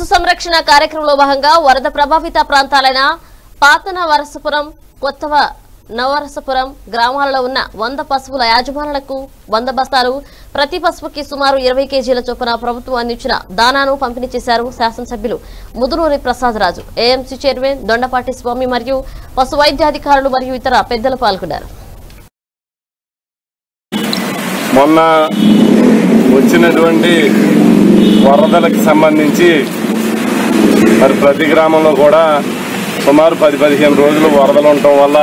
సంరక్షణ కార్యక్రమంలో భాగంగా వరద ప్రభావిత ప్రాంతాలైన పాతన వరసపురం కొత్తవ నవరసపురం గ్రామాలలో ఉన్న వంద పశువుల యాజమానులకు వంద బస్తాలు ప్రతి పశువుకి సుమారు ఇరవై కేజీల చొప్పున ప్రభుత్వం అందించిన దానాను పంపిణీ చేశారు శాసనసభ్యులు ముదునూరి ప్రసాద్ రాజు ఏఎంసీ చైర్మన్ దొండపాటి స్వామి మరియు పశు వైద్యాధికారులు మరియు ఇతర పెద్దలు పాల్గొన్నారు మొన్న వచ్చినటువంటి వరదలకు సంబంధించి మరి ప్రతి గ్రామంలో కూడా సుమారు పది పదిహేను రోజులు వరదలు ఉండటం వల్ల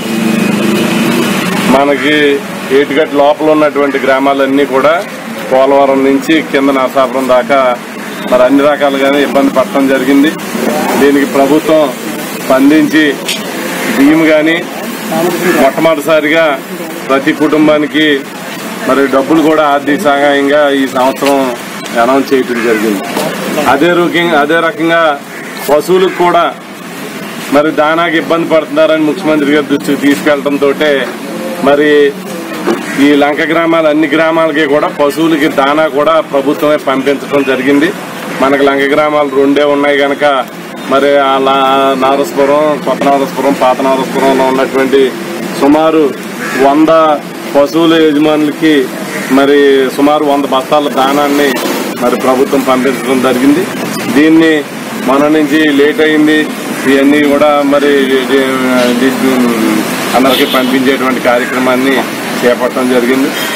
మనకి ఏటిగట్ లోపల ఉన్నటువంటి గ్రామాలన్నీ కూడా పోలవరం నుంచి కింద నరసాపురం దాకా మరి అన్ని రకాలుగానే ఇబ్బంది పడటం జరిగింది దీనికి ప్రభుత్వం స్పందించి బియ్యం కానీ మొట్టమొదటిసారిగా ప్రతి కుటుంబానికి మరి డబ్బులు కూడా ఆర్థిక సహాయంగా ఈ సంవత్సరం అనౌన్స్ చేయడం జరిగింది అదే రకంగా అదే రకంగా పశువులకు కూడా మరి దానాకి ఇబ్బంది పడుతున్నారని ముఖ్యమంత్రి గారి దృష్టికి తీసుకెళ్లడంతో మరి ఈ లంక గ్రామాల అన్ని గ్రామాలకి కూడా పశువులకి దానా కూడా ప్రభుత్వమే పంపించడం జరిగింది మనకి లంక గ్రామాలు రెండే ఉన్నాయి కనుక మరి ఆ లా- నారస్పురం కొత్త నారస్పురం పాత నారస్పురంలో ఉన్నటువంటి సుమారు వంద పశువుల యజమానులకి మరి సుమారు వంద బస్తాల దానాన్ని మరి ప్రభుత్వం పంపించడం జరిగింది దీన్ని మన నుంచి లేట్ అయింది ఇవన్నీ కూడా మరి డి- డి- అందరికీ పంపించేటువంటి కార్యక్రమాన్ని చేపట్టడం జరిగింది